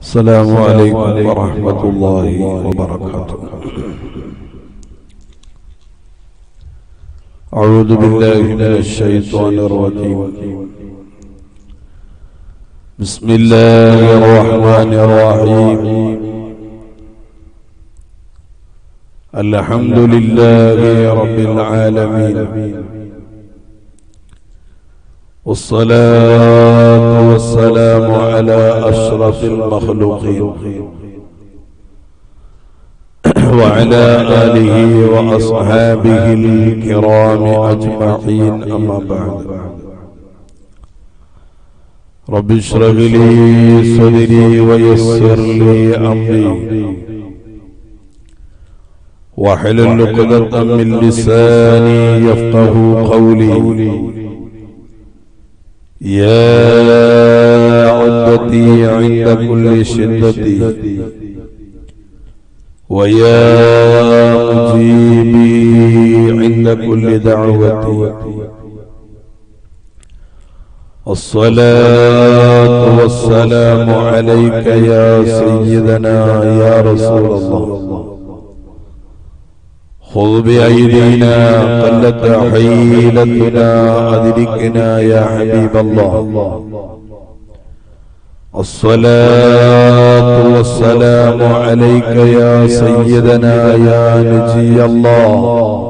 السلام عليكم ورحمة الله وبركاته أعوذ بالله من الشيطان الرجيم بسم الله الرحمن الرحيم الحمد لله رب العالمين والصلاة والسلام على أشرف المخلوقين وعلى آله وأصحابه الكرام أجمعين أما بعد رب اشرح لي صدري ويسر لي أمري واحلل عقدة من لساني يفقه قولي يا عدتي عند كل شدتي ويا مجيبي عند كل دعوتي الصلاة والسلام عليك يا سيدنا يا رسول الله خذ بأيدينا قلت حيلتنا أدركنا يا حبيب الله الصلاة والسلام عليك يا سيدنا يا نجي الله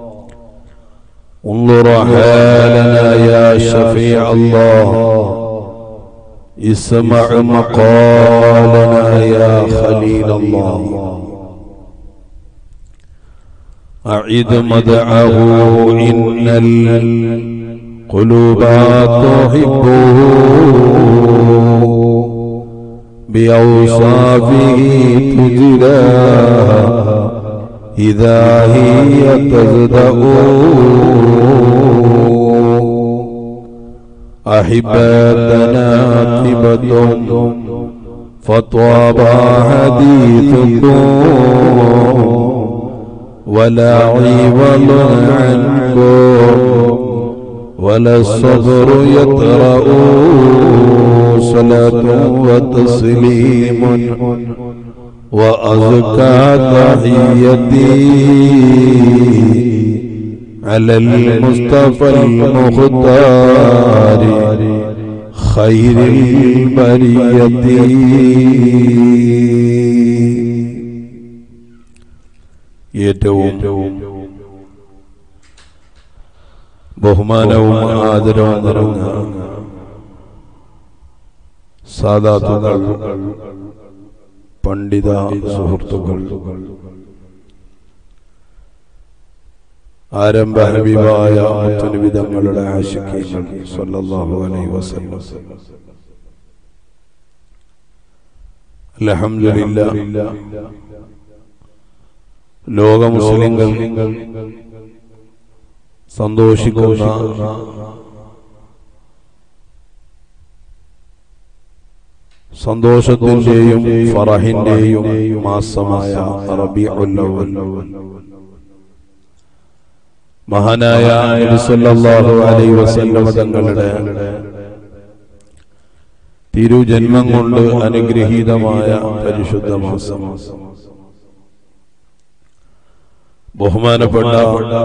انظر حالنا يا شفيع الله اسمع مقالنا يا خليل الله أعد مدعه إن القلوب تحبه بأوصافه تجلى إذا هي تزدأ أحبتنا طبة فطاب حديثكم ولا عوض عنكم ولا الصبر يطرأ صلاة وتسليم وأزكى تحيتي على المصطفى المختار خير البرية ഏറ്റവും ബഹുമാനവും ആദരവും നിറഞ്ഞ സാധാത്തുകൾ പണ്ഡിത സുഹൃത്തുക്കൾ ആരംഭ ഹബീബായ മുത്തനുവിധങ്ങളുടെ ആശിക്കീങ്ങൾ സല്ലല്ലാഹു അലൈഹി വസല്ലം അൽഹംദുലില്ലാ ലോക മുസ്ലിങ്ങൾ സന്തോഷിക്കുന്ന സന്തോഷത്തിന്റെയും ഫറഹിന്റെയും മാസമായ റബീഉൽ അവ്വൽ മഹാനായ നബി സല്ലല്ലാഹു അലൈഹി വസല്ലം തങ്ങളുടെ തിരുജന്മം കൊണ്ട് അനുഗ്രഹീതമായ പരിശുദ്ധ മാസം ബഹുമാനപ്പെട്ട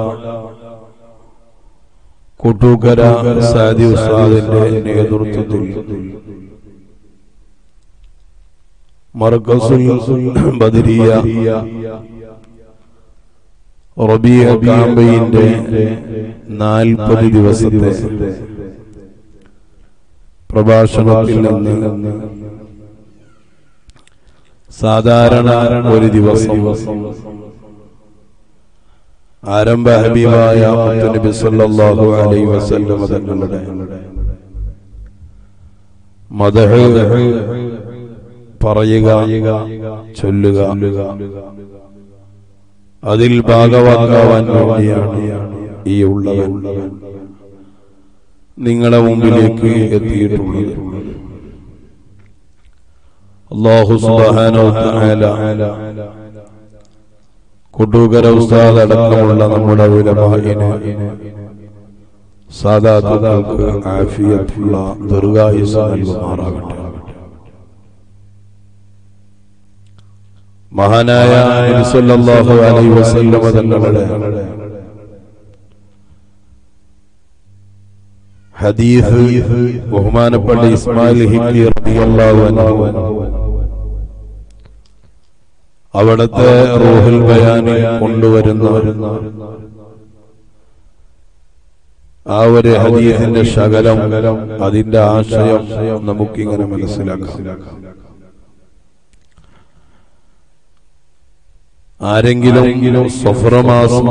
കൂട്ടൂക്കര സാദി ഉസ്താദിന്റെ നേതൃത്വത്തിൽ മർക്കസുൽ ബദരിയ റബിയ കാമ്പയിന്റെ നാൽപ്പത് ദിവസത്തെ പ്രഭാഷണത്തിൽ നിന്ന് സാധാരണ ഒരു ദിവസം ആരംഭ ഹബീബായ നബി സല്ലല്ലാഹു അലൈഹി വസല്ലം തങ്ങളുടെ മദഹ് പറയുക ചൊല്ലുക അതിൽ ഭാഗവാക്കാവാൻ വേണ്ടിയാണ് ഈ ഉള്ളവൻ നിങ്ങളെ മുമ്പിലേക്ക് എത്തിയിട്ടുള്ളത് അല്ലാഹു സുബ്ഹാനഹു വ തആല കുട്ടൂക്കര ഉസ്താദ് അടക്കമുള്ള നമ്മുടെ ഉലമായിന് സാദാത്തുകൾക്ക് ആഫിയത്തുള്ള ദീർഘായുസ് നൽകുമാറാകട്ടെ മഹാനായ നബി സല്ലല്ലാഹു അലൈഹി വസല്ലമ തങ്ങളുടെ ഹദീസ് ബഹുമാനപ്പെട്ട ഇസ്മായിൽ ഹിക്കി റളിയല്ലാഹു അൻഹു അവിടുത്തെ റൂഹുൽ ബയാനിൽ കൊണ്ടുവരുന്ന ആ ഒരു ഹദീസിന്റെ ശകലം അതിന്റെ ആശയം നമുക്കിങ്ങനെ മനസ്സിലാക്കാം ആരെങ്കിലും സഫറമാസം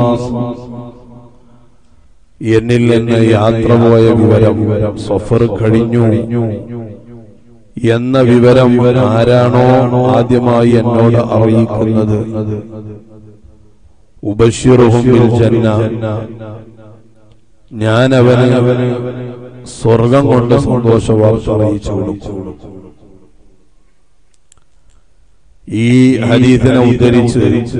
എന്നിൽ നിന്ന് യാത്ര പോയ വിവരം സഫർ കഴിഞ്ഞു എന്ന വിവരം ആരാണോ ആദ്യമായി എന്നോട് അറിയിക്കുന്നത് ഉബഷിറുഹും ബിൽ ജന്ന ഞാൻ അവന് സ്വർഗം കൊണ്ട് സന്തോഷ വാർത്ത അറിയിച്ചു കൊടുക്കും ഈ ഹദീസിനെ ഉദ്ധരിച്ച്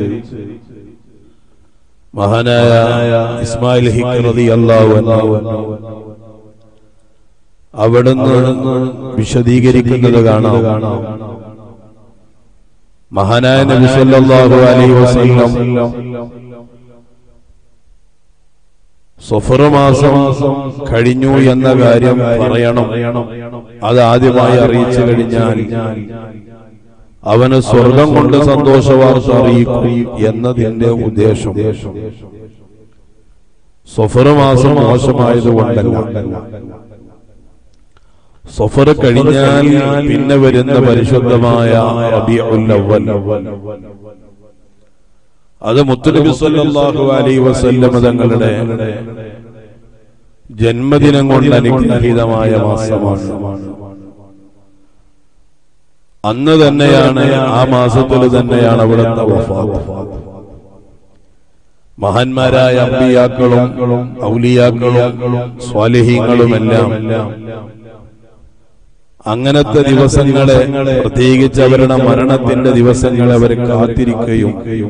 മഹാനായ ഇസ്മായിൽ ഹിക്രതി അള്ളാഹു അവിടുന്ന് വിശദീകരിക്കുന്നത് കാണാം മഹാനായ നബി സല്ലല്ലാഹു അലൈഹി വസല്ലം സഫർ മാസം കഴിഞ്ഞു എന്ന കാര്യം പറയണം അത് ആദ്യമായി അറിയിച്ചു കഴിഞ്ഞാൽ അവന് സ്വർഗം കൊണ്ട് സന്തോഷവാർത്ത അറിയിക്കും എന്നതിന്റെ ഉദ്ദേശം സഫർ മാസം മോശമായത് കൊണ്ടല്ല സഫർ കഴിഞ്ഞാൽ പിന്നെ വരുന്ന പരിശുദ്ധമായ റബീഉൽ അവ്വൽ അത് മുത്തുനബി സല്ലല്ലാഹു അലൈഹി വസല്ലം തങ്ങളുടെ ജന്മദിനം കൊണ്ട് അനുഗ്രഹീതമായ മാസമാണ് അന്ന് തന്നെയാണ് ആ മാസത്തിൽ തന്നെയാണ് അവിടുത്തെ വഫാത്ത് മഹാന്മാരായ അമ്പിയാക്കളും ഔലിയാക്കളും സ്വാലിഹീങ്ങളുമെല്ലാം അങ്ങനത്തെ ദിവസങ്ങളെ പ്രത്യേകിച്ച് അവരുടെ മരണത്തിന്റെ ദിവസങ്ങളെ അവർ കാത്തിരിക്കുകയും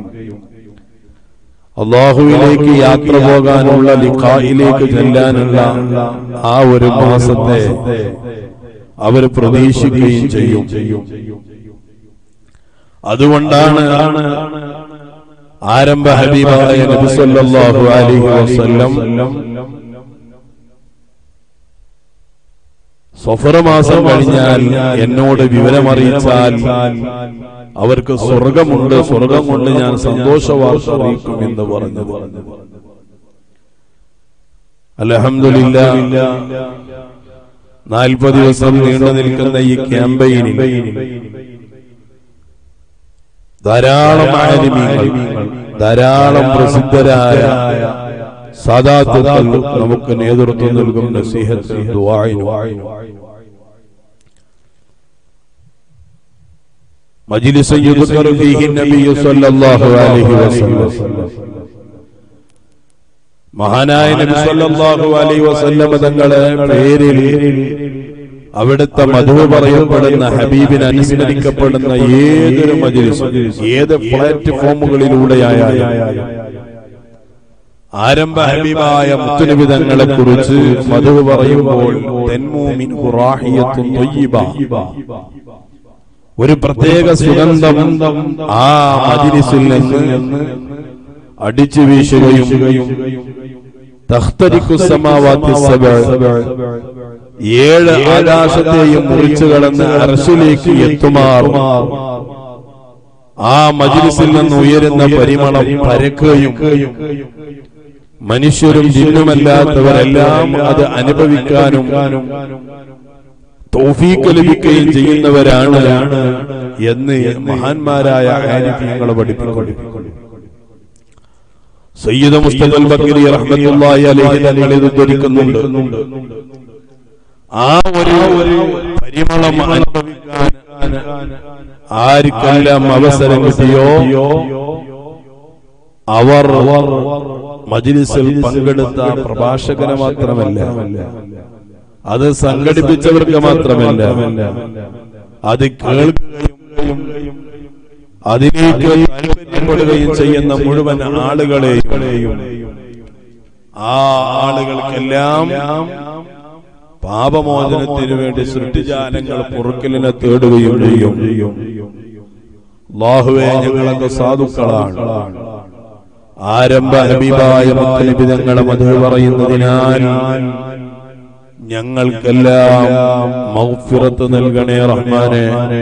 അള്ളാഹുവിലേക്ക് യാത്ര പോകാനുള്ള ലിഖായിലേക്ക് ചെല്ലാനുള്ള ആ ഒരു മാസത്തെ അവർ പ്രതീക്ഷിക്കുകയും ചെയ്യും അതുകൊണ്ടാണ് ആരംഭ ഹബീബായ നബി സല്ലല്ലാഹു അലൈഹി വസല്ലം സഫർ മാസം കഴിഞ്ഞാൽ എന്നോട് വിവരമറിയിച്ചാൽ അവർക്ക് സ്വർഗമുണ്ട് സ്വർഗം കൊണ്ട് ഞാൻ സന്തോഷ വാർത്ത അറിയിക്കും എന്ന് പറഞ്ഞത് അലഹമില്ല നാൽപ്പത് ദിവസം നീണ്ടു നിൽക്കുന്ന ഈ ക്യാമ്പയിനിൽ ധാരാളം ആലിമീങ്ങൾ ധാരാളം പ്രസിദ്ധരായ സാദാത്തുക്കൾ നമുക്ക് നേതൃത്വം നൽകും നസീഹത്തിൽ ദുആഇനും مجلس يذكر فيه النبي صلى الله عليه وسلم മഹാനായ നബി സല്ലല്ലാഹു അലൈഹി വസല്ലം തങ്ങളെ പേരിൽ അവിടുത്തെ മധു പറയപ്പെടുന്ന ഹബീബിന് അനുസ്മരിക്കപ്പെടുന്ന ഏതൊരു മജ്ലിസും ഏത് പ്ലാറ്റ്ഫോമുകളിലൂടെയായാലും ആരംഭ ഹബീബായ മുത്തുനബി തങ്ങളെ കുറിച്ച് മധു പറയുമ്പോൾ തെന്മൂമിൻ റാഹിയത്തുൻ ത്വയ്യിബ ഒരു പ്രത്യേക സുഗന്ധം ആ മജിലിസിൽ നിന്ന് അടിച്ചു വീശുകയും തഖ്തരിക്കുസമാവാത്തി സബഅ ഏഴ് ആകാശത്തെയും മുറിച്ചു കടന്ന് അർശിലേക്ക് എത്തുമാർ ആ മജിലിസിൽ നിന്ന് ഉയരുന്ന പരിമളം പരക്കുകയും മനുഷ്യരും ജിന്നുമല്ലാത്തവരെല്ലാം അത് അനുഭവിക്കാനും തൗഫീക്ക് ലഭിക്കുകയും ചെയ്യുന്നവരാണ് എന്ന് മഹാന്മാരായ ആരിഫ്യങ്ങൾ പഠിപ്പിക്കുന്നു സയ്യിദ് മുസ്തഫൽ ബക്കരി റഹ്മത്തുള്ളാഹി അലൈഹി തങ്ങൾ ഇത് ഉദ്ധരിക്കുന്നുണ്ട് ആ ഒരു പരിമളം അനുഭവിക്കാൻ ആർക്കെല്ലാം അവസരം കിട്ടിയോ അവർ മജ്ലിസിൽ പങ്കെടുത്ത പ്രഭാഷകന് മാത്രമല്ല അത് സംഘടിപ്പിച്ചവർക്ക് മാത്രമല്ല അത് കേൾക്കുകയും അതിലേക്ക് താല്പര്യപ്പെടുകയും ചെയ്യുന്ന മുഴുവൻ ആളുകളെയും ആ ആളുകൾക്കെല്ലാം പാപമോചനത്തിന് വേണ്ടി സൃഷ്ടിജാലങ്ങൾ പൊറുക്കലിനെ തേടുകയും ചെയ്യും അള്ളാഹുവേ ഞങ്ങളൊക്കെ സാധുക്കളാണ് ആരംഭ ഹബീബായ മുത്തലിബിതങ്ങളെ മധു പറയുന്നതിനാൽ ഞങ്ങൾക്കെല്ലാം മൗഫിറത്ത് നൽകണേ റഹ്മാനെ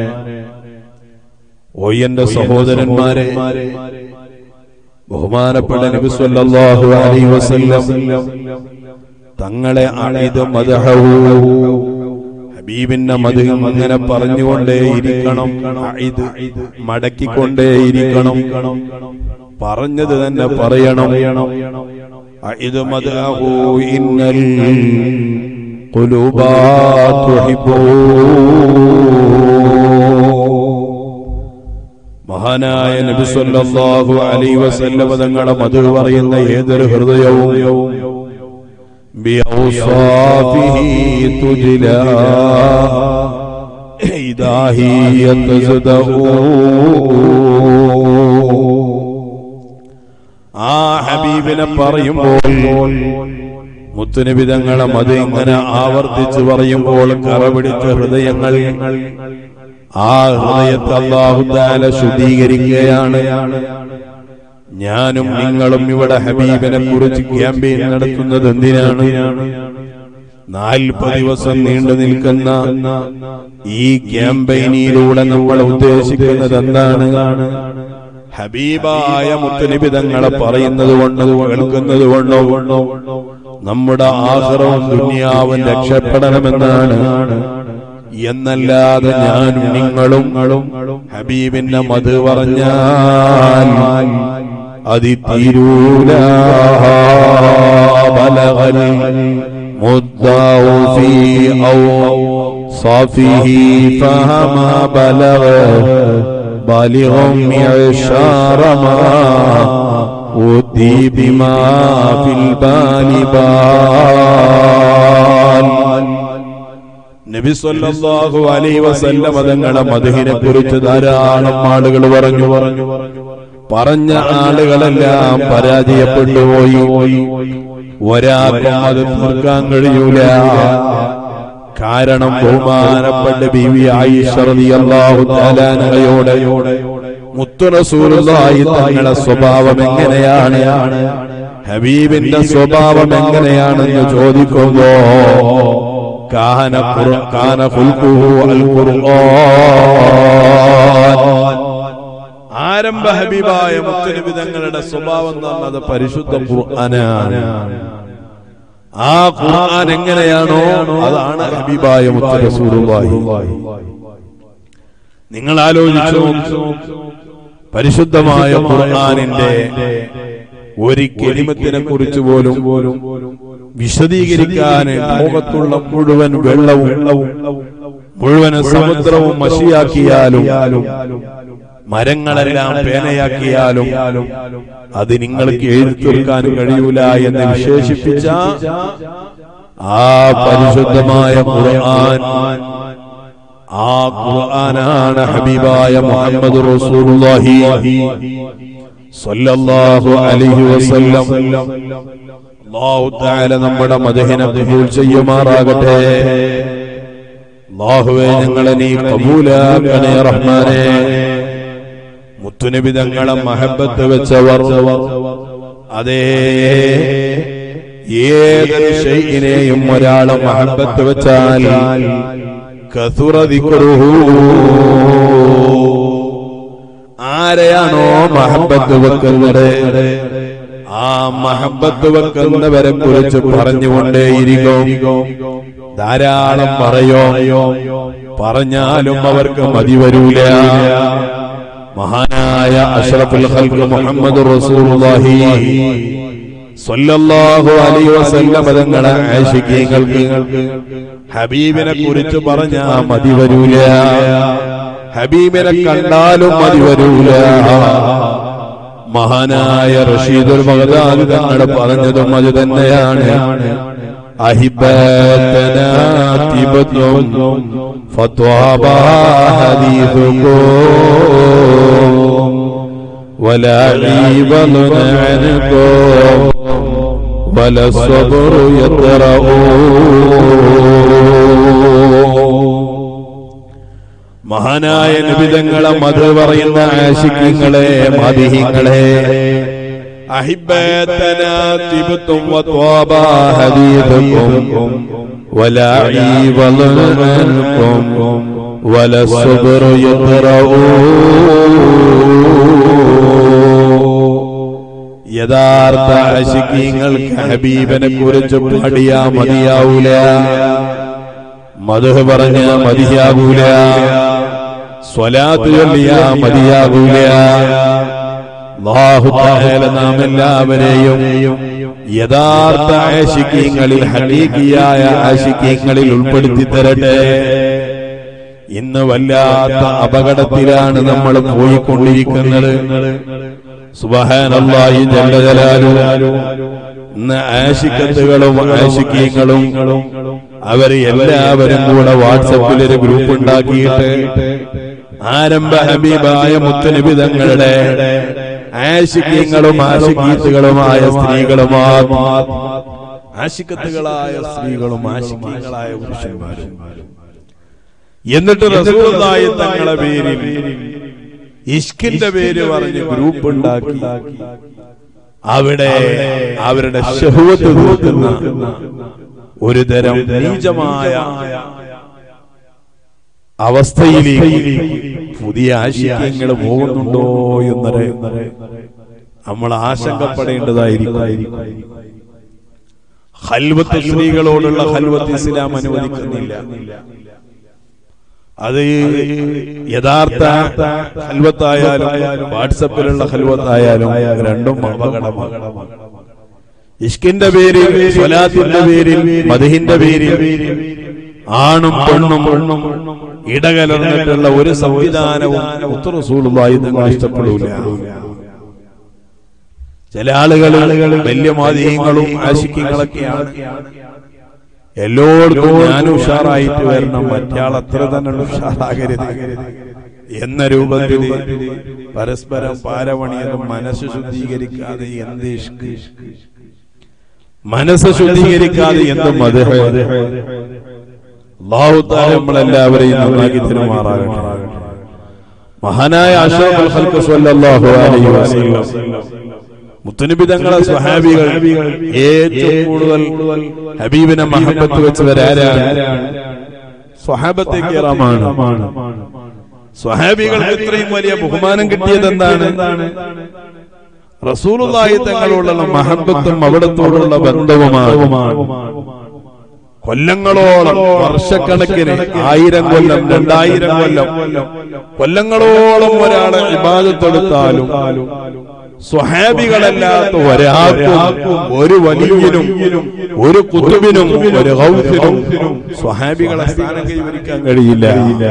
ഓ എന്റെ സഹോദരന്മാരെ ബഹുമാനപ്പെട്ട നബി സല്ലല്ലാഹു അലൈഹി വസല്ലം തങ്ങളെ അണിത് മദഹു ഹബീബിന്റെ മധു ഇങ്ങനെ പറഞ്ഞുകൊണ്ടേ ഇരിക്കണം അഇദ് മടക്കിക്കൊണ്ടേ ഇരിക്കണം പറഞ്ഞത് തന്നെ പറയണം അഇദ് മദഹു ഇന്നൽ ഖുലൂബാ മഹാനായ നബി സല്ലല്ലാഹു അലൈഹി വസല്ലം തങ്ങളെ മധു പറയുന്ന ഏതൊരു ഹൃദയവും بأوصافه تجلى إذا هي تزدأ ആ ഹബീബിനെ പറയുമ്പോൾ മുത്തുനിബിതങ്ങളെ മത് ഇങ്ങനെ ആവർത്തിച്ച് പറയുമ്പോൾ കറപിടിച്ച ഹൃദയങ്ങൾ ആ ഹൃദയത്തെ അള്ളാഹുദാല ശുദ്ധീകരിക്കുകയാണ് ഞാനും നിങ്ങളും ഇവിടെ ഹബീബിനെ കുറിച്ച് ക്യാമ്പയിൻ നടത്തുന്നത് എന്തിനാണ് നാൽപ്പത് ദിവസം നീണ്ടു നിൽക്കുന്ന ഈ ക്യാമ്പയിനിലൂടെ നമ്മൾ ഉദ്ദേശിക്കുന്നത് എന്താണ് ഹബീബായ മുത്തനിബിതങ്ങളെ പറയുന്നത് കൊണ്ടോ കേൾക്കുന്നത് കൊണ്ടോ നമ്മുടെ ആഹ്റവും ദുനിയാവും രക്ഷപ്പെടണമെന്നാണ് എന്നല്ലാതെ ഞാനും നിങ്ങളും ഹബീബിന്റെ മത് പറഞ്ഞാൽ അതിത്തീരൂല ബലഗൽ മുദ്ദാഉ ഫീ ഔ صافه فهما بلغ بالغ معشار ما ودي بما في البال بال നബി സല്ലല്ലാഹു അലൈഹി വസല്ലം തങ്ങളെ മദഹിനെ കുറിച്ച് ധാരാളം ആളുകൾ പറഞ്ഞു പറഞ്ഞു പറഞ്ഞ ആളുകളെല്ലാം പരാജയപ്പെട്ടു പോയി ഒരാൾക്കും അത് തീർക്കാൻ കഴിയൂല കാരണം ബഹുമാനപ്പെട്ട ബീവി ആയിഷ റളിയല്ലാഹു തആലാനയോട് മുത്തു റസൂലുള്ളാഹി തങ്ങളുടെ സ്വഭാവം എങ്ങനെയാണ് ഹബീബിന്റെ സ്വഭാവം എങ്ങനെയാണെന്ന് ചോദിക്കുമ്പോ കാന ഖുർ- കാന ഖുൽഖുഹു അൽ ഖുർആൻ ആരംഭ ഹബീബായ മുത്തനബി തങ്ങളുടെ സ്വഭാവം എന്ന് പറഞ്ഞത് പരിശുദ്ധ ഖുർആനാണ് ആ ഖുർആൻ എങ്ങനെയാണോ അതാണ് ഹബീബായ മുത്ത റസൂലുള്ളാഹി നിങ്ങൾ ആലോചിച്ചു നോക്കൂ. പരിശുദ്ധമായ ഖുർആനിന്റെ ഒരു കെളിമത്തിനെ കുറിച്ച് പോലും വിശദീകരിക്കാൻ ലോകത്തുള്ള മുഴുവൻ വെള്ളവും മുഴുവൻ സമുദ്രവും മഷിയാക്കിയാലും മരങ്ങളെല്ലാം പേനയാക്കിയാലും അത് നിങ്ങൾക്ക് എഴുതിത്തീർക്കാൻ കഴിയൂല എന്ന് വിശേഷിപ്പിച്ച ആ പരിശുദ്ധമായ ഖുർആൻ ആ ഖുർആനാണ് ഹബീബായ മുഹമ്മദ് റസൂലുള്ളാഹി സ്വല്ലല്ലാഹു അലൈഹി വസല്ലം അല്ലാഹു തആല നമ്മുടെ മദഹിനെ ഖബൂൽ ചെയ്യുമാറാകട്ടെ അല്ലാഹുവേ ഞങ്ങളെ നീ കബൂലാക്കണേ റഹ്മാനേ മുത്തുനബി തങ്ങളെ മഹബത്ത് വെച്ചവർ അതേ ഏതൊരു ഷെയ്യിനെയും ഒരാളെ മഹബത്ത് വെച്ചാൽ കസുറ ദിക്റുഹു. ആരെയാണോ മഹബത്ത് വെക്കുന്നത് ആ മഹബത്ത് വെക്കുന്നവരെ കുറിച്ച് പറഞ്ഞുകൊണ്ടേയിരിക്കും ധാരാളം പറയോ പറഞ്ഞാലും അവർക്ക് മതി വരൂല മഹാനായ അഷ്റഫുൽ ഖൽഖ് മുഹമ്മദ് റസൂലുള്ളാഹി സ്വല്ലല്ലാഹു അലൈഹി വസല്ലം തങ്ങളെ ആശിക്കീങ്ങൾക്ക് ഹബീബിനെ കുറിച്ച് പറഞ്ഞ മതി വരൂല ഹബീബിനെ കണ്ടാലും മതി വരൂല മഹാനായ റഷീദുൽ ബഗ്ദാദി തങ്ങൾ പറഞ്ഞതും അത് തന്നെയാണ് أحبتنا تبتم فطابا حديثكم ولا عيب عنكم ولا الصبر يطرؤون മഹാനായ നിബിതങ്ങളെ മധു പറയുന്ന ആശിക്യങ്ങളെ മതിഹിങ്ങളെ أحبتنا طبتم وطاب حديثكم ولا عيب ظنكم ولا الصبر يقرؤون യഥാർത്ഥ അശിക്കീങ്ങൾക്ക് ഹബീബനെ കുറിച്ച് പാടിയാ മതിയാവൂല മധു പറഞ്ഞ മതിയാകൂല സ്വലാത്ത് ചൊല്ലിയാ മതിയാകൂല അല്ലാഹു തആല നാം എല്ലാവരെയും യഥാർത്ഥ ആശിക്കീങ്ങളിൽ ഹഖീഖിയായ ആശിക്കീങ്ങളിൽ ഉൾപ്പെടുത്തി തരട്ടെ ഇന്ന് വല്ലാത്ത അപകടത്തിലാണ് നമ്മൾ പോയിക്കൊണ്ടിരിക്കുന്നത് സുബഹാനല്ലാഹി ജല്ല ജലാലു ഇന്ന് ആശിക്കത്തുകളും ആശിക്കീങ്ങളും അവര് എല്ലാവരും കൂടെ വാട്സപ്പിൽ ഒരു ഗ്രൂപ്പ് ഉണ്ടാക്കിയിട്ട് ആരംഭ ഹബീബായ മുത്തനിബിതങ്ങളുടെ ആശിക്കീങ്ങളും ആശിക്കീത്തുകളുമായ സ്ത്രീകളുമാ ആശിക്കത്തുകളായ സ്ത്രീകളും ആശിക്കീങ്ങളായ പുരുഷന്മാരും എന്നിട്ട് റസൂലുള്ളാഹി തങ്ങളെ പേരിൽ ഇഷ്കിന്റെ പേര് പറഞ്ഞ് ഗ്രൂപ്പ് ഉണ്ടാക്കി അവിടെ അവരുടെ ഷഹുവത്ത് തീർക്കുന്ന ഒരു തരം നീചമായ അവസ്ഥയിലേക്ക് പുതിയ ആശയങ്ങൾ പോകുന്നുണ്ടോ എന്നൊരു നമ്മൾ ആശങ്കപ്പെടേണ്ടതായിരിക്കും ഹൽവത്ത് സ്ത്രീകളോടുള്ള ഹൽവത്ത് ഇസ്ലാം അനുവദിക്കുന്നില്ല അത് യഥാർത്ഥ ഹൽവത്തായാലും വാട്സപ്പിലുള്ള ഹൽവത്തായാലും രണ്ടും അപകടമാണ് ഇഷ്കിന്റെ പേരിൽ സ്വലാത്തിന്റെ പേരിൽ മധുഹിന്റെ പേരിൽ ആണും പെണ്ണും പെണ്ണും ഇടകലർന്നിട്ടുള്ള ഒരു സംവിധാനവും ഉത്തറസൂളുമായി നിങ്ങൾ ഇഷ്ടപ്പെടൂല ചില ആളുകൾ വലിയ മാധ്യമങ്ങളും ആശിക്കങ്ങളൊക്കെയാണ് എല്ലായിടത്തും ഞാൻ ഉഷാറായിട്ട് വരണം മറ്റയാൾ അത്ര തന്നെ ഉഷാറാകരുത് എന്ന രൂപത്തിൽ പരസ്പരം പാരവണിയതും മനസ്സ് ശുദ്ധീകരിക്കാതെ എന്ത് ഇഷ്ക് മനസ്സ് ശുദ്ധീകരിക്കാതെ എന്ത് മത് അള്ളാഹുത്താല നമ്മളെല്ലാവരെയും നന്നാക്കി തിരുമാറാകട്ടെ മഹാനായ അഷറഫുൽ ഖൽഖ് സ്വല്ലല്ലാഹു അലൈഹി വസല്ലം മുത്തനബിതങ്ങളെ സ്വഹാബികൾ ഏറ്റവും കൂടുതൽ ഹബീബിനെ മഹബത്ത് വെച്ചവരാരാണ് സ്വഹാബത്തെ കിറാമാണ് സ്വഹാബികൾക്ക് ഇത്രയും വലിയ ബഹുമാനം കിട്ടിയത് എന്താണ് റസൂലുള്ളാഹി തങ്ങളോടുള്ള മഹബത്തും അവിടത്തോടുള്ള ബന്ധവുമാണ് കൊല്ലങ്ങളോളം വർഷക്കണക്കിന് ആയിരം കൊല്ലം രണ്ടായിരം കൊല്ലം കൊല്ലങ്ങളോളം ഒരാളെ ഇബാദത്തെടുത്താലും സ്വഹാബികളല്ലാത്ത ഒരാൾക്കും ഒരു വലിയനും ഒരു കുത്തുബിനും ഒരു ഹൗസിനും സ്വഹാബികളെ സ്ഥാനം കൈവരിക്കാൻ കഴിയില്ല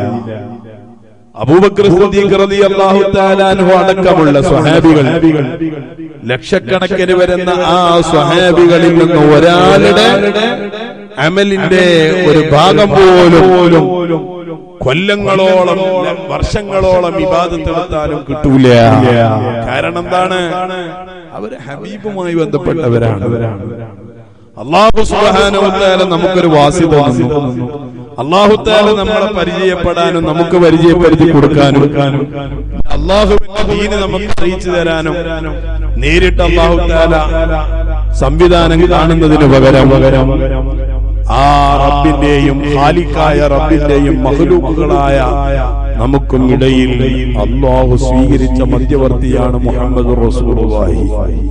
അബൂബക്കർ സിദ്ദീഖ് റളിയല്ലാഹു തആല അൻഹു അടക്കമുള്ള സ്വഹാബികൾ ലക്ഷക്കണക്കിന് വരുന്ന ആ സ്വഹാബികളിൽ നിന്ന് ഒരാളുടെ അമലിന്റെ ഒരു ഭാഗം പോലും കൊല്ലങ്ങളോളം വർഷങ്ങളോളം വിവാദത്തെടുത്താലും കിട്ടൂല കാരണം എന്താണ് അവര് ഹബീബുമായി ബന്ധപ്പെട്ടവരാണ് അള്ളാഹു സുബാനുത്താല നമുക്കൊരു വാസി തോന്നുന്നു അള്ളാഹുത്താല നമ്മളെ പരിചയപ്പെടാനും നമുക്ക് പരിചയപ്പെടുത്തി കൊടുക്കാനും അള്ളാഹുവിന്റെ ദീന് നമുക്ക് അറിയിച്ചു തരാനും നേരിട്ട് അള്ളാഹുത്താല സംവിധാനം കാണുന്നതിന് പകരം പകരം ആ റബ്ബിന്റെയും ഖാലിക്കായ റബ്ബിന്റെയും മഹലൂക്കുകളായ നമുക്കും ഇടയിൽ അള്ളാഹു സ്വീകരിച്ച മധ്യവർത്തിയാണ് മുഹമ്മദ് റസൂലുള്ളാഹി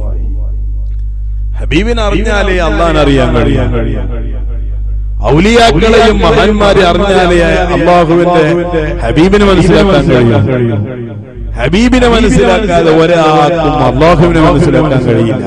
ഹബീബിനെ അറിഞ്ഞാലേ അള്ളാൻ അറിയാൻ കഴിയാൻ ഔലിയാക്കളെയും മഹാന്മാരെ അറിഞ്ഞാലേ അള്ളാഹുവിന്റെ ഹബീബിനെ മനസ്സിലാക്കാൻ കഴിയും ഹബീബിനെ മനസ്സിലാക്കാതെ ഒരാൾക്കും അള്ളാഹുവിനെ മനസ്സിലാക്കാൻ കഴിയില്ല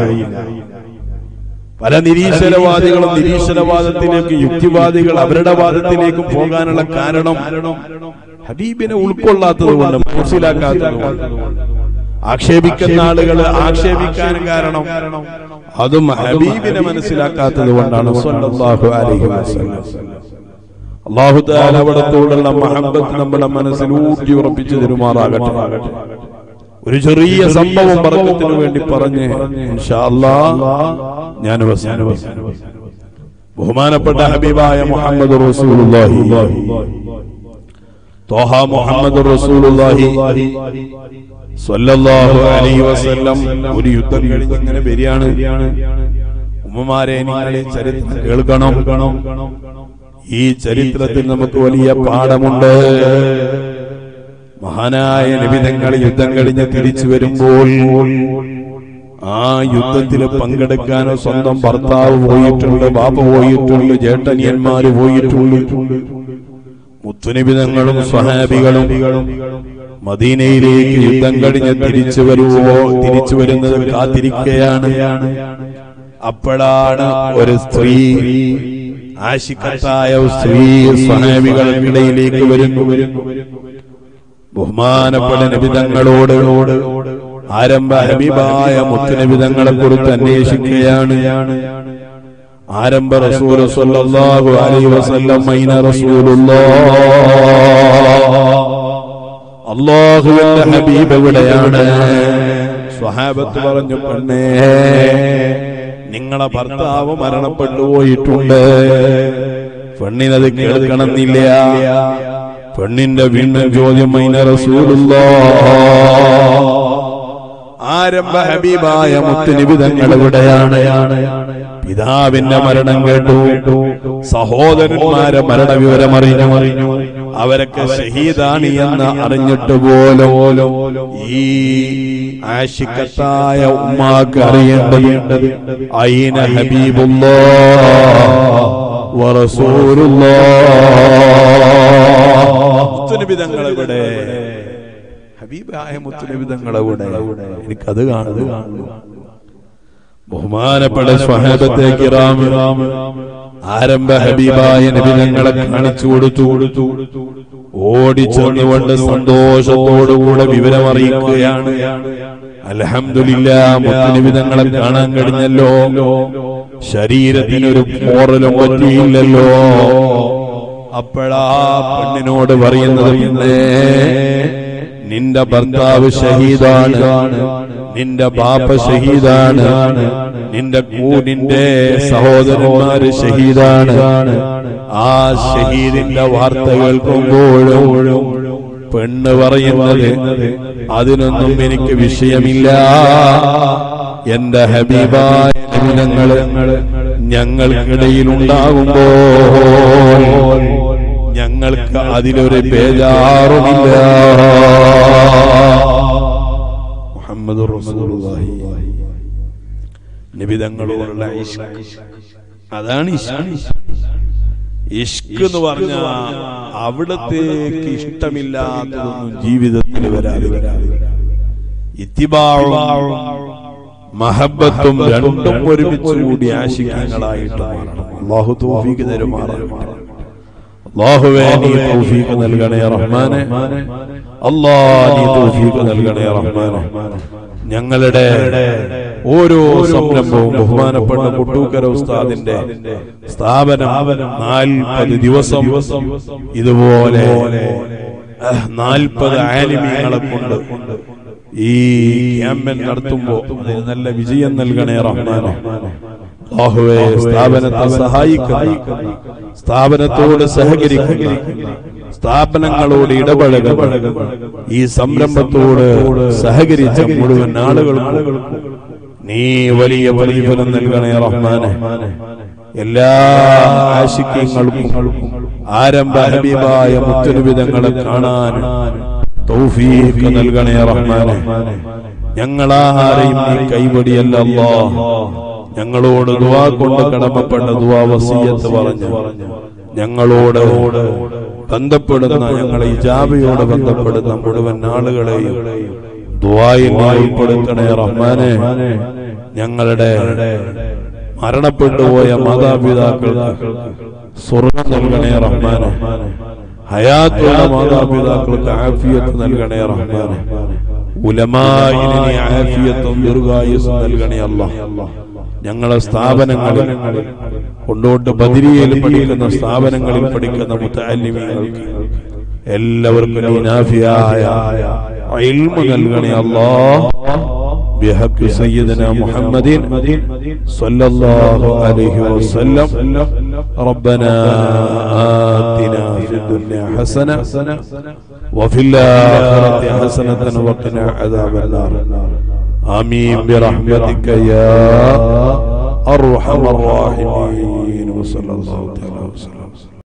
പല നിരീശ്വരവാദികളും നിരീശ്വരവാദത്തിലേക്ക് യുക്തിവാദികൾ അവരുടെ വാദത്തിലേക്കും പോകാനുള്ള കാരണം ഹബീബിനെ ഉൾക്കൊള്ളാത്തത് കൊണ്ട് മനസ്സിലാക്കാത്തത് കൊണ്ട് ആക്ഷേപിക്കുന്ന ആളുകൾ ആക്ഷേപിക്കാൻ കാരണം അതും ഹബീബിനെ മനസ്സിലാക്കാത്തത് കൊണ്ടാണ് സ്വല്ലല്ലാഹു അലൈഹി വസല്ലം അള്ളാഹു താല അവിടത്തോടുള്ള മഹബത്ത് നമ്മുടെ മനസ്സിൽ ഊട്ടി ഉറപ്പിച്ചു തരുമാറാകട്ടെ ഒരു ചെറിയ സംഭവം പറക്കത്തിന് വേണ്ടി പറഞ്ഞ് ഇൻഷാ അല്ലാ ഞാൻ അവസാനിപ്പിക്കാം. ബഹുമാനപ്പെട്ട ഹബീബായ മുഹമ്മദ് റസൂലുള്ളാഹി തോഹ മുഹമ്മദ് റസൂലുള്ളാഹി സ്വല്ലല്ലാഹു അലൈഹി വസല്ലം ഒരു യുദ്ധം കഴിഞ്ഞ് ഇങ്ങനെ വരികയാണ് ഉമ്മമാരെ നിങ്ങൾ ഈ ചരിത്രം കേൾക്കണം ഈ ചരിത്രത്തിൽ നമുക്ക് വലിയ പാഠമുണ്ട് മഹാനായ നിബിതങ്ങൾ യുദ്ധം കഴിഞ്ഞ് തിരിച്ചു വരുമ്പോൾ ആ യുദ്ധത്തിൽ പങ്കെടുക്കാനോ സ്വന്തം ഭർത്താവ് പോയിട്ടുണ്ട് ബാപ്പ പോയിട്ടുണ്ട് ചേട്ടനിയന്മാര് പോയിട്ടുണ്ട് മുത്തുനിബിതങ്ങളും സ്വഹാബികളും മദീനയിലേക്ക് യുദ്ധം കഴിഞ്ഞ് തിരിച്ചു വരുവോ തിരിച്ചു വരുന്നത് കാത്തിരിക്കുകയാണ് അപ്പോഴാണ് ഒരു സ്ത്രീ ആശിക്കത്തായ സ്ത്രീ സ്വഹാബികൾക്കിടയിലേക്ക് വരുന്നു ബഹുമാനപ്പെട്ട നബിതങ്ങളോട് ആരംഭ ഹബീബായ മുത്തുനബിതങ്ങളെ കുറിച്ച് അന്വേഷിക്കുകയാണ് ആരംഭ റസൂൽ സല്ലല്ലാഹു അലൈഹി വസല്ലം മൈന റസൂലുള്ളാഹ് അള്ളാഹുവിന്റെ ഹബീബ് എവിടെയാണ് സ്വഹാബത്ത് പറഞ്ഞു പെണ്ണേ നിങ്ങളെ ഭർത്താവ് മരണപ്പെട്ടു പോയിട്ടുണ്ട് പെണ്ണിനത് കേൾക്കണമെന്നില്ല പെണ്ണിന്റെ വീണ്ടും ചോദ്യം മൈന റസൂലുള്ളാഹ് ആരംഭ ഹബീബായ മുത്തുനിബിതങ്ങൾ എവിടെയാണ് പിതാവിന്റെ മരണം കേട്ടു സഹോദരന്മാരെ മരണവിവരം അറിഞ്ഞു അവരൊക്കെ ഷഹീദാണ് എന്ന് അറിഞ്ഞിട്ട് പോലും ഈ ആശിക്കത്തായ ഉമ്മാക്ക് അറിയേണ്ടത് അയിന ഹബീബുല്ലാ മുത്തുനിബിതങ്ങൾ എവിടെ ഹബീബായ മുത്തുനിബിതങ്ങൾ എവിടെ എനിക്കത് കാണുന്നു ബഹുമാനപ്പെട്ട സ്വഹാബത്തെ കിറാം ആരംഭ ഹബീബായ നബിതങ്ങളെ കാണിച്ചു കൊടുത്തു ഓടിച്ചെന്നുകൊണ്ട് സന്തോഷത്തോടുകൂടെ വിവരമറിയിക്കുകയാണ് അലഹമില്ല മുത്തുനിബിതങ്ങളെ കാണാൻ കഴിഞ്ഞല്ലോ ശരീരത്തിനൊരു പോറലും പറ്റിയില്ലല്ലോ അപ്പോഴാ പെണ്ണിനോട് പറയുന്നത് പിന്നെ നിന്റെ ഭർത്താവ് ഷഹീദാണ് നിന്റെ ബാപ്പ ഷഹീദാണ് നിന്റെ കൂടിന്റെ സഹോദരന്മാര് ഷഹീദാണ് ആ ഷഹീദിന്റെ വാർത്ത കേൾക്കുമ്പോഴും പെണ്ണ് പറയുന്നത് അതിനൊന്നും എനിക്ക് വിഷയമില്ല എന്റെ ഹബീബായ നബിതങ്ങള് ഞങ്ങൾക്കിടയിൽ ഉണ്ടാകുമ്പോൾ ഞങ്ങൾക്ക് അതിലൊരു ബേജാറുമില്ല മുഹമ്മദ് റസൂലുള്ളാഹി നിബിതങ്ങളോടുള്ള ഇഷ്ക് അതാണ് ഇഷ്ക് ഇഷ്ക് എന്ന് പറഞ്ഞ അവിടത്തേക്ക് ഇഷ്ടമില്ലാത്തതൊന്നും ജീവിതത്തിൽ വരാതിരിക്കാതെ ഇത്തിബാവും മഹബത്തും രണ്ടും ഒരുമിച്ച് കൂടി ആശിക്കങ്ങളായിട്ട് മാറണം അള്ളാഹു തൗഫീഖ് തരുമാറാകട്ടെ അള്ളാഹുവേ നീ തൗഫീഖ് നൽകണേ റഹ്മാനെ അല്ലാ നീ തൗഫീഖ് നൽകണേ റഹ്മാനെ ഞങ്ങളുടെ ഓരോ സംരംഭവും ബഹുമാനപ്പെട്ട മുട്ടൂക്കര ഉസ്താദിന്റെ സ്ഥാപനം നാൽപ്പത് ദിവസം ഇതുപോലെ നാൽപ്പത് ആലിമീങ്ങളെ കൊണ്ട് ഈ ക്യാമ്പൻ നടത്തുമ്പോ അതിന് നല്ല വിജയം നൽകണേ റഹ്മാനെ അല്ലാഹുവേ സ്ഥാപനത്തെ സഹായിക്കുന്ന സ്ഥാപനത്തോട് സഹകരിക്കുന്ന സ്ഥാപനങ്ങളോട് ഇടപഴകുന്ന ഈ സംരംഭത്തോട് സഹകരിച്ച മുഴുവൻ ആളുകൾക്കും നീ വലിയ പ്രതിഫലം നൽകണേ റഹ്മാനെ എല്ലാ ആശിക്യങ്ങൾക്കും ആരംഭ ഹബീബായ മുത്തുനിബിതങ്ങളെ കാണാൻ തൗഫീഖ് നൽകണേ റഹ്മാനെ ഞങ്ങളാരെയും നീ കൈവടിയല്ല അല്ലാ ഞങ്ങളോട് ദുവാ കൊണ്ട് കടമപ്പെട്ട ദുവാ വസീയത്ത് പറഞ്ഞു ഞങ്ങളോട് ബന്ധപ്പെടുന്ന ഞങ്ങളെ ഇജാബയോട് ബന്ധപ്പെടുന്ന മുഴുവൻ ആളുകളെയും ദുവായിൽ നീ ഉൾപ്പെടുത്തണേ റഹ്മാനെ ഞങ്ങളുടെ മരണപ്പെട്ടുപോയ മാതാപിതാക്കൾക്ക് സ്വർഗം നൽകണേ റഹ്മാനെ ഹയാത്തുള്ള മാതാപിതാക്കൾക്ക് ആഫിയത്ത് നൽകണേ റഹ്മാനെ ഉലമായിന് നീ ആഫിയത്തും ദീർഘായുസ് നൽകണേ അല്ല ഞങ്ങളെ സ്ഥാപനങ്ങളിൽ കൊണ്ടോട്ട് ബദിരിയയിൽ പഠിക്കുന്ന സ്ഥാപനങ്ങളിൽ പഠിക്കുന്ന മുത്താലിമീങ്ങൾക്ക് എല്ലാവർക്കും നീ നാഫിയായ ഇൽമ നൽകണേ അല്ലാ بحق سيدنا محمد صلى الله عليه وسلم ربنا آتنا في الدنيا حسنة وفي الآخرة حسنة وقنا عذاب النار آمين برحمتك يا أرحم الراحمين وصلى الله تعالى وسلم